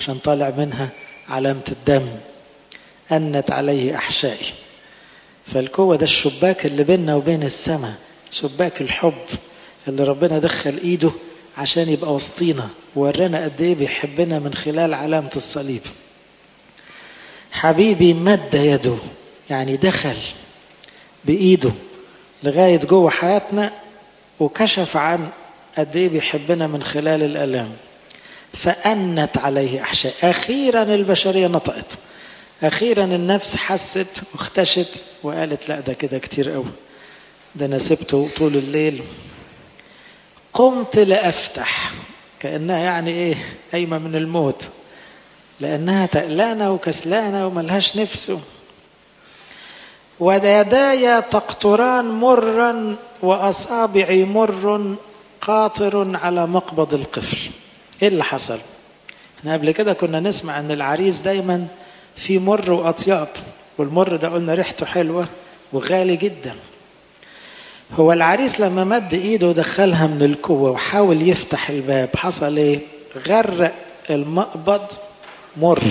عشان طالع منها علامة الدم أنت عليه أحشائي فالقوة ده الشباك اللي بيننا وبين السماء شباك الحب اللي ربنا دخل ايده عشان يبقى وسطينا ورانا قد ايه بيحبنا من خلال علامة الصليب حبيبي مد يده يعني دخل بإيده لغاية جوه حياتنا وكشف عن قد ايه بيحبنا من خلال الآلام فأنت عليه أحشاء أخيرا البشرية نطقت أخيرا النفس حست واختشت وقالت لا ده كده كتير قوي ده أنا سبته طول الليل قمت لأفتح كأنها يعني إيه قايمة من الموت لأنها تقلانة وكسلانة وملهاش نفسه ويداي تقطران مرا وأصابعي مر قاطر على مقبض القفل إيه اللي حصل؟ احنا قبل كده كنا نسمع أن العريس دايما في مر وأطياب والمر ده قلنا ريحته حلوة وغالي جدا هو العريس لما مد ايده ودخلها من القوة وحاول يفتح الباب حصل ايه غرق المقبض مر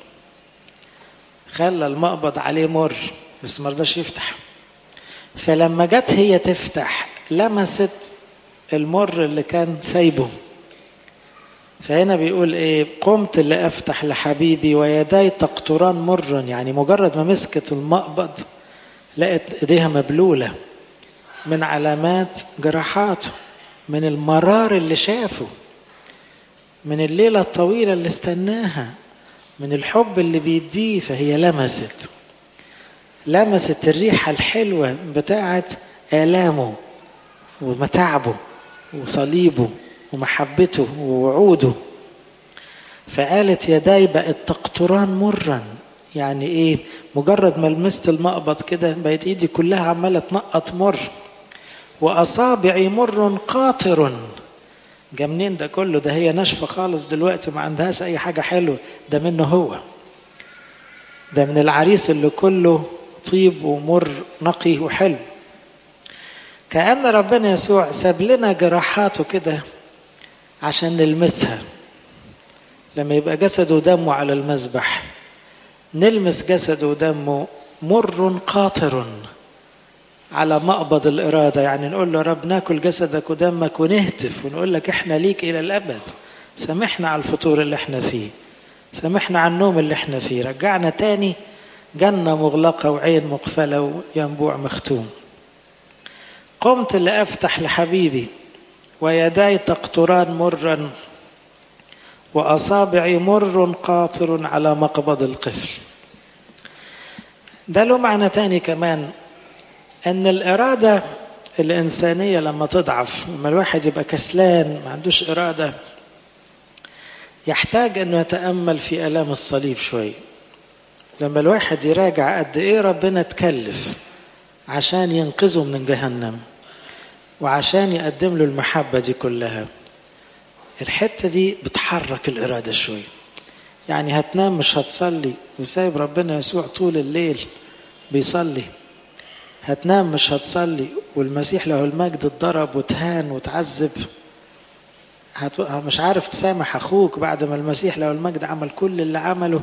خلى المقبض عليه مر بس ما رضاش يفتح فلما جت هي تفتح لمست المر اللي كان سايبه فهنا بيقول ايه قمت لافتح لحبيبي ويداي تقطران مرا يعني مجرد ما مسكت المقبض لقت ايديها مبلوله من علامات جراحاته من المرار اللي شافه من الليلة الطويلة اللي استناها من الحب اللي بيديه فهي لمست لمست الريحة الحلوة بتاعت آلامه ومتاعبه وصليبه ومحبته ووعوده فقالت يداي بقت تقطران مرا يعني ايه مجرد ما لمست المقبض كده بقت ايدي كلها عماله تنقط مر واصابعي مر قاطر جا منين ده كله ده هي ناشفه خالص دلوقتي ما عندهاش اي حاجه حلوه ده منه هو ده من العريس اللي كله طيب ومر نقي وحلو كأن ربنا يسوع ساب لنا جراحاته كده عشان نلمسها لما يبقى جسده ودمه على المذبح نلمس جسده ودمه مر قاطر على مقبض الإرادة يعني نقول له رب ناكل جسدك ودمك ونهتف ونقول لك احنا ليك إلى الأبد سامحنا على الفطور اللي احنا فيه سامحنا على النوم اللي احنا فيه رجعنا تاني جنة مغلقة وعين مقفلة وينبوع مختوم قمت لأفتح لحبيبي ويداي تقطران مرا وأصابعي مر قاطر على مقبض القفل ده له معنى تاني كمان أن الإرادة الإنسانية لما تضعف لما الواحد يبقى كسلان ما عندوش إرادة يحتاج أنه يتأمل في آلام الصليب شوي لما الواحد يراجع قد إيه ربنا تكلف عشان ينقذه من جهنم وعشان يقدم له المحبة دي كلها الحتة دي بتحرك الإرادة شوي يعني هتنام مش هتصلي وسايب ربنا يسوع طول الليل بيصلي هتنام مش هتصلي والمسيح له المجد اتضرب وتهان وتعذب هت... مش عارف تسامح اخوك بعد ما المسيح له المجد عمل كل اللي عمله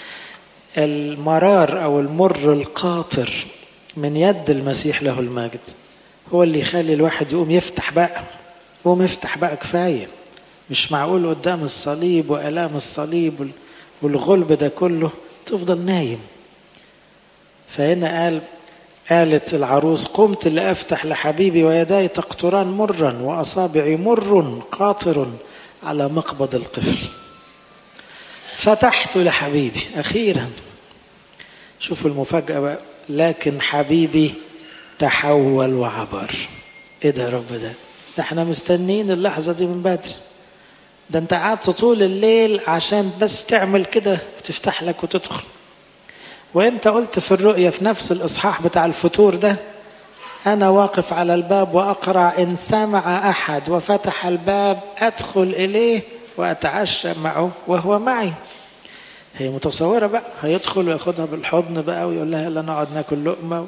المرار او المر القاطر من يد المسيح له المجد هو اللي يخلي الواحد يقوم يفتح بقى قوم يفتح بقى كفايه مش معقول قدام الصليب والام الصليب والغلب ده كله تفضل نايم فهنا قال قالت العروس قمت لأفتح لحبيبي ويداي تقطران مرا وأصابعي مر قاطر على مقبض القفل فتحت لحبيبي أخيرا شوفوا المفاجأة بقى لكن حبيبي تحول وعبر ايه ده يا رب ده ده احنا مستنيين اللحظة دي من بدري ده انت قعدت طول الليل عشان بس تعمل كده وتفتح لك وتدخل وانت قلت في الرؤيا في نفس الاصحاح بتاع الفتور ده انا واقف على الباب واقرع ان سمع احد وفتح الباب ادخل اليه واتعشى معه وهو معي هي متصوره بقى هيدخل وياخدها بالحضن بقى ويقول لها يلا نقعد ناكل لقمه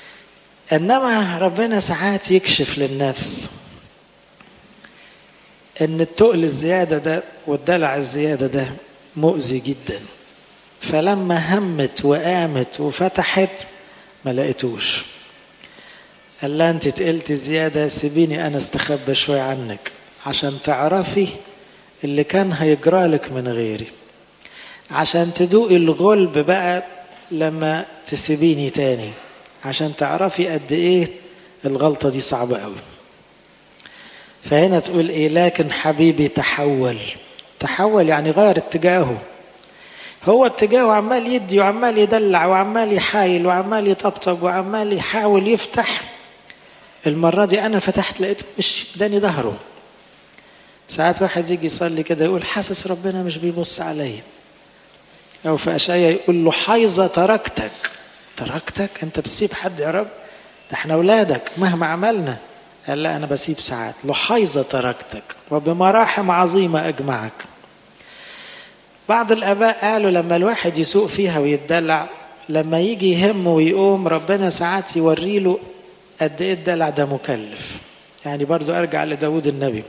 انما ربنا ساعات يكشف للنفس ان التقل الزيادة ده والدلع الزيادة ده مؤذي جدا فلما همت وقامت وفتحت ما لقيتوش قال لها انت تقلتي زيادة سيبيني انا استخبى شوية عنك عشان تعرفي اللي كان هيجرالك من غيري عشان تدوقي الغلب بقى لما تسيبيني تاني عشان تعرفي قد ايه الغلطة دي صعبة قوي فهنا تقول ايه لكن حبيبي تحول تحول يعني غير اتجاهه هو اتجاهه عمال يدي وعمال يدلع وعمال يحايل وعمال يطبطب وعمال يحاول يفتح المرة دي أنا فتحت لقيته مش داني ظهره ساعات واحد يجي يصلي كده يقول حاسس ربنا مش بيبص عليا أو في أشعية يقول له حيظة تركتك تركتك أنت بتسيب حد يا رب ده احنا أولادك مهما عملنا قال لا أنا بسيب ساعات لحيظة تركتك وبمراحم عظيمة أجمعك بعض الآباء قالوا لما الواحد يسوق فيها ويتدلع لما يجي يهم ويقوم ربنا ساعات يوري له قد ايه الدلع ده مكلف يعني برضو ارجع لداود النبي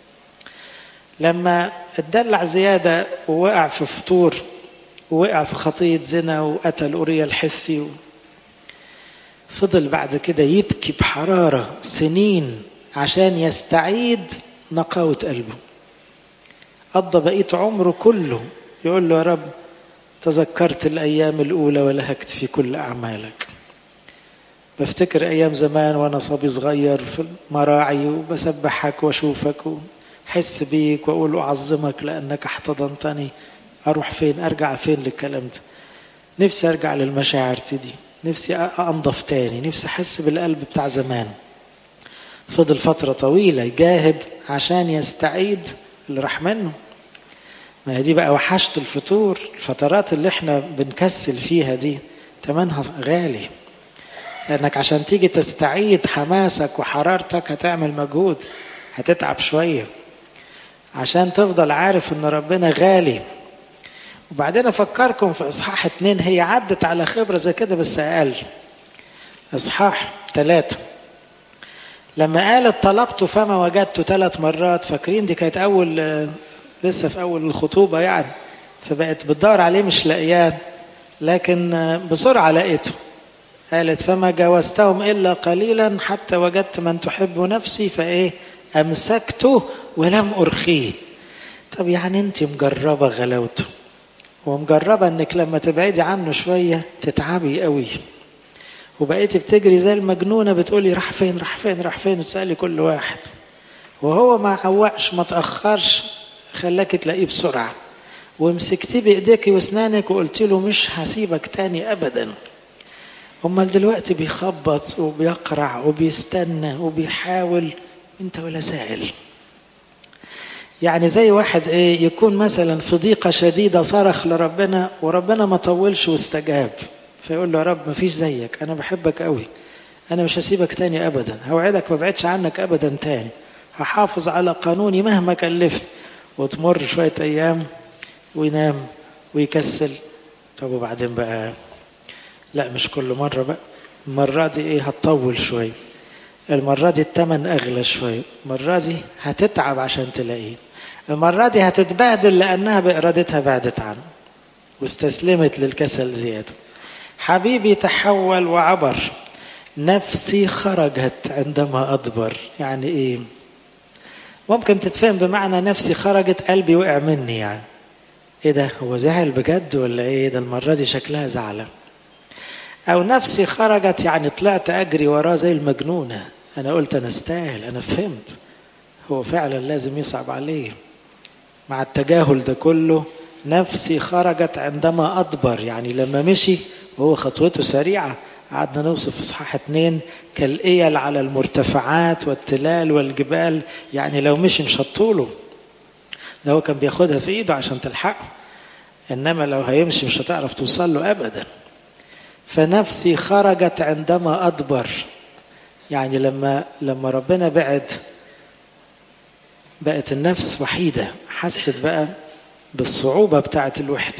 لما اتدلع زيادة ووقع في فطور ووقع في خطية زنا وقتل أوريا الحسي و... فضل بعد كده يبكي بحرارة سنين عشان يستعيد نقاوة قلبه قضى بقية عمره كله يقول له يا رب تذكرت الأيام الأولى ولهكت في كل أعمالك بفتكر أيام زمان وأنا صبي صغير في المراعي وبسبحك وأشوفك وحس بيك وأقول أعظمك لأنك احتضنتني أروح فين أرجع فين للكلام ده نفسي أرجع للمشاعر دي نفسي أنضف تاني نفسي أحس بالقلب بتاع زمان فضل فترة طويلة يجاهد عشان يستعيد اللي راح منه ما هي دي بقى وحشة الفطور الفترات اللي احنا بنكسل فيها دي تمنها غالي لانك عشان تيجي تستعيد حماسك وحرارتك هتعمل مجهود هتتعب شويه عشان تفضل عارف ان ربنا غالي وبعدين افكركم في اصحاح اتنين هي عدت على خبره زي كده بس اقل اصحاح ثلاثة لما قالت طلبت فما وجدت ثلاث مرات فاكرين دي كانت اول لسه في اول الخطوبه يعني فبقت بتدور عليه مش لاقياه لكن بسرعه لقيته قالت فما جاوزتهم إلا قليلا حتى وجدت من تحب نفسي فإيه أمسكته ولم أرخيه طب يعني أنت مجربة غلاوته ومجربة أنك لما تبعدي عنه شوية تتعبي قوي وبقيتي بتجري زي المجنونة بتقولي راح فين راح فين راح فين وتسألي كل واحد وهو ما عوقش ما تأخرش خلاك تلاقيه بسرعة ومسكتيه بإيديك وأسنانك وقلت له مش هسيبك تاني أبداً امال دلوقتي بيخبط وبيقرع وبيستنى وبيحاول انت ولا سائل يعني زي واحد ايه يكون مثلا في ضيقه شديده صرخ لربنا وربنا ما طولش واستجاب فيقول له يا رب ما فيش زيك انا بحبك قوي انا مش هسيبك تاني ابدا هوعدك ما بعدش عنك ابدا تاني هحافظ على قانوني مهما كلفني وتمر شويه ايام وينام ويكسل طب وبعدين بقى لا مش كل مرة بقى المرة دي ايه هتطول شوية المرة دي التمن أغلى شوية المرة دي هتتعب عشان تلاقيه المرة دي هتتبهدل لأنها بإرادتها بعدت عنه واستسلمت للكسل زيادة حبيبي تحول وعبر نفسي خرجت عندما أدبر يعني إيه ممكن تتفهم بمعنى نفسي خرجت قلبي وقع مني يعني ايه ده هو زعل بجد ولا ايه ده المرة دي شكلها زعلة او نفسي خرجت يعني طلعت اجري وراه زي المجنونة انا قلت انا استاهل انا فهمت هو فعلا لازم يصعب عليه مع التجاهل ده كله نفسي خرجت عندما أدبر يعني لما مشي وهو خطوته سريعة قعدنا نوصف في إصحاح اتنين كالإيل على المرتفعات والتلال والجبال يعني لو مشي مش هتطوله ده هو كان بياخدها في إيده عشان تلحقه إنما لو هيمشي مش هتعرف توصل له أبدا فنفسي خرجت عندما أدبر يعني لما لما ربنا بعد بقت النفس وحيدة حست بقى بالصعوبة بتاعت الوحدة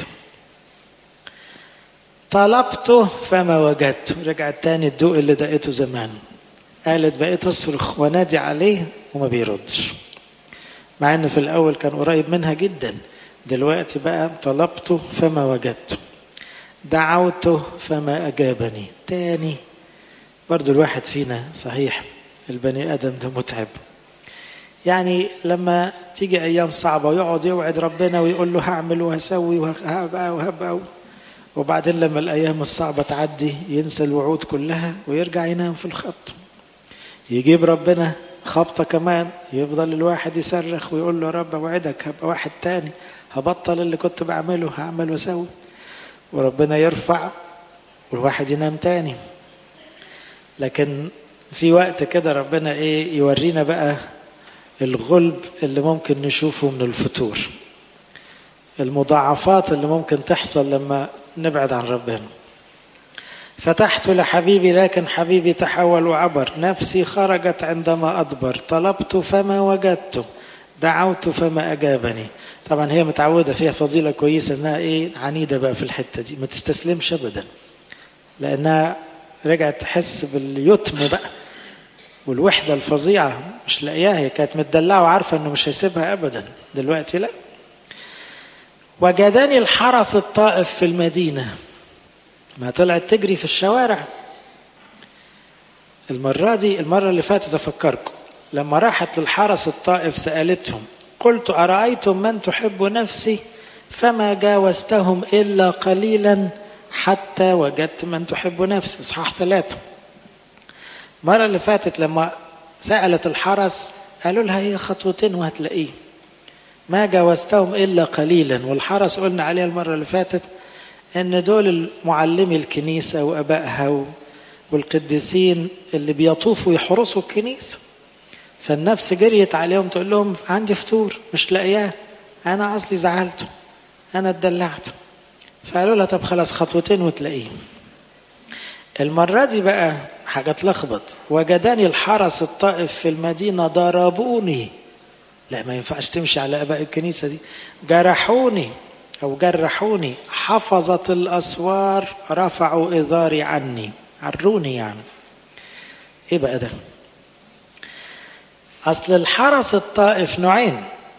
طلبته فما وجدته رجعت تاني الضوء اللي دقته زمان قالت بقيت أصرخ ونادي عليه وما بيردش مع ان في الاول كان قريب منها جدا دلوقتي بقى طلبته فما وجدته دعوته فما اجابني تاني برضو الواحد فينا صحيح البني ادم ده متعب يعني لما تيجي ايام صعبه ويقعد يوعد ربنا ويقول له هعمل وهسوي وهبقى وهبقى وبعدين لما الايام الصعبه تعدي ينسى الوعود كلها ويرجع ينام في الخط يجيب ربنا خبطه كمان يفضل الواحد يصرخ ويقول له يا رب اوعدك هبقى واحد تاني هبطل اللي كنت بعمله هعمل واسوي وربنا يرفع والواحد ينام تاني لكن في وقت كده ربنا ايه يورينا بقى الغلب اللي ممكن نشوفه من الفتور المضاعفات اللي ممكن تحصل لما نبعد عن ربنا فتحت لحبيبي لكن حبيبي تحول وعبر نفسي خرجت عندما أدبر طلبت فما وجدته دعوت فما أجابني طبعا هي متعودة فيها فضيلة كويسة إنها إيه عنيدة بقى في الحتة دي ما تستسلمش أبدا لأنها رجعت تحس باليتم بقى والوحدة الفظيعة مش لاقياها هي كانت متدلعة وعارفة إنه مش هيسيبها أبدا دلوقتي لا وجدني الحرس الطائف في المدينة ما طلعت تجري في الشوارع المرة دي المرة اللي فاتت أفكركم لما راحت للحرس الطائف سألتهم قلت أرأيتم من تحب نفسي فما جاوزتهم إلا قليلا حتى وجدت من تحب نفسي إصحاح ثلاثة المرة اللي فاتت لما سألت الحرس قالوا لها هي خطوتين وهتلاقيه ما جاوزتهم إلا قليلا والحرس قلنا عليها المرة اللي فاتت ان دول معلمي الكنيسه وابائها والقديسين اللي بيطوفوا يحرسوا الكنيسه فالنفس جريت عليهم تقول لهم عندي فطور مش لاقياه انا اصلي زعلت انا اتدلعت فقالوا لها طب خلاص خطوتين وتلاقيه المرة دي بقى حاجة تلخبط وجدني الحرس الطائف في المدينة ضربوني لا ما ينفعش تمشي على اباء الكنيسة دي جرحوني أو جرحوني حفظت الأسوار رفعوا إذاري عني عروني يعني إيه بقى ده أصل الحرس الطائف نوعين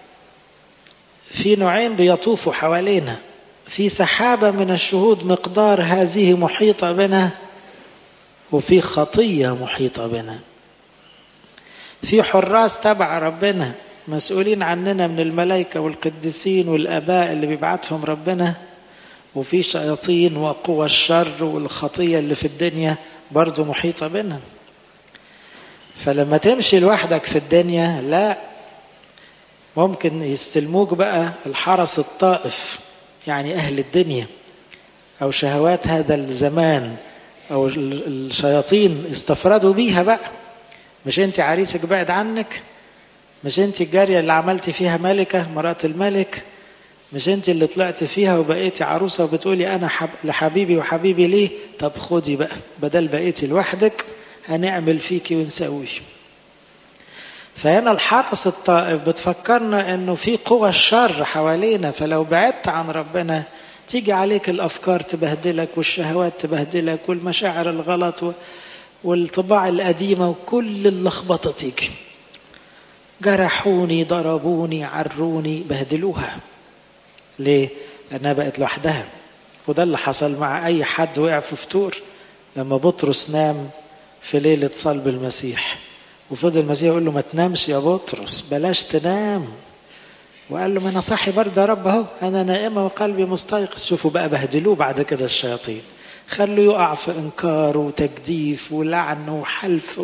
في نوعين بيطوفوا حوالينا في سحابة من الشهود مقدار هذه محيطة بنا وفي خطية محيطة بنا في حراس تبع ربنا مسؤولين عننا من الملائكة والقديسين والآباء اللي بيبعتهم ربنا وفي شياطين وقوى الشر والخطية اللي في الدنيا برضو محيطة بنا فلما تمشي لوحدك في الدنيا لا ممكن يستلموك بقى الحرس الطائف يعني أهل الدنيا أو شهوات هذا الزمان أو الشياطين استفردوا بيها بقى مش أنت عريسك بعد عنك مش انت الجارية اللي عملتي فيها ملكة مرات الملك مش انت اللي طلعت فيها وبقيتي عروسة وبتقولي انا حب لحبيبي وحبيبي ليه طب خدي بقى بدل بقيتي لوحدك هنعمل فيكي ونسوي فهنا الحرس الطائف بتفكرنا انه في قوى الشر حوالينا فلو بعدت عن ربنا تيجي عليك الافكار تبهدلك والشهوات تبهدلك والمشاعر الغلط والطباع القديمة وكل اللخبطة تيجي جرحوني ضربوني عروني بهدلوها ليه لانها بقت لوحدها وده اللي حصل مع اي حد وقع في فتور لما بطرس نام في ليله صلب المسيح وفضل المسيح يقول له ما تنامش يا بطرس بلاش تنام وقال له ما انا صاحي برضه يا رب اهو انا نائمه وقلبي مستيقظ شوفوا بقى بهدلوه بعد كده الشياطين خلوا يقع في انكار وتجديف ولعن وحلف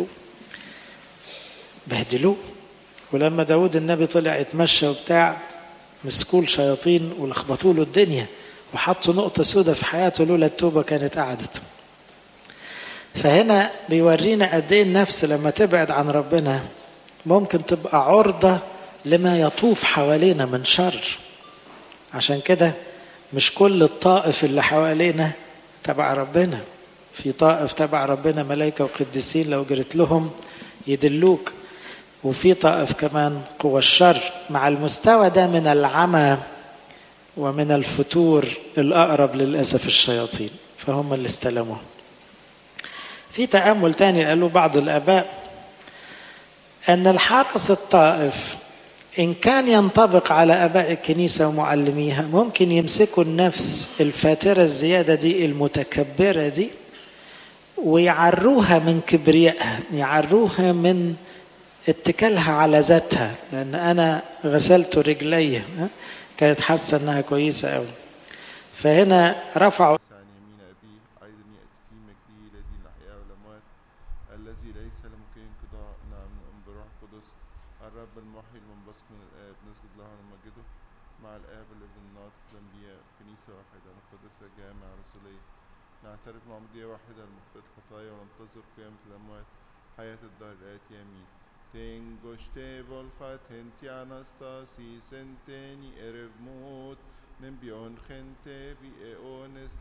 بهدلوه ولما داود النبي طلع يتمشى وبتاع مسكول شياطين ولخبطوا له الدنيا وحطوا نقطة سودة في حياته لولا التوبة كانت قعدت فهنا بيورينا قد ايه النفس لما تبعد عن ربنا ممكن تبقى عرضة لما يطوف حوالينا من شر عشان كده مش كل الطائف اللي حوالينا تبع ربنا في طائف تبع ربنا ملائكة وقديسين لو جريت لهم يدلوك وفي طائف كمان قوى الشر مع المستوى ده من العمى ومن الفتور الأقرب للأسف الشياطين فهم اللي استلموه في تأمل تاني قالوا بعض الآباء أن الحرس الطائف إن كان ينطبق على آباء الكنيسة ومعلميها ممكن يمسكوا النفس الفاترة الزيادة دي المتكبرة دي ويعروها من كبريائها يعروها من اتكالها على ذاتها لأن أنا غسلت رجلي كانت حاسة إنها كويسة أوي فهنا رفعوا عن يمين أبيه أيضا يأتي في مجده الذي الأحياء والأموات الذي ليس لممكن انقضاء نعم من بروح القدس الرب المحيي المنبثق من الآب نسجد له ونمجده مع الآب الابن الناطق الأنبياء كنيسة واحدة مقدسة جامعة رسولية نعترف معمودية واحدة لمغفرة الخطايا وننتظر قيامة الأموات حياة الدهر الآتي آمين تنگشته volkhat Anastasi senteni erev mot nem björn gente vi eones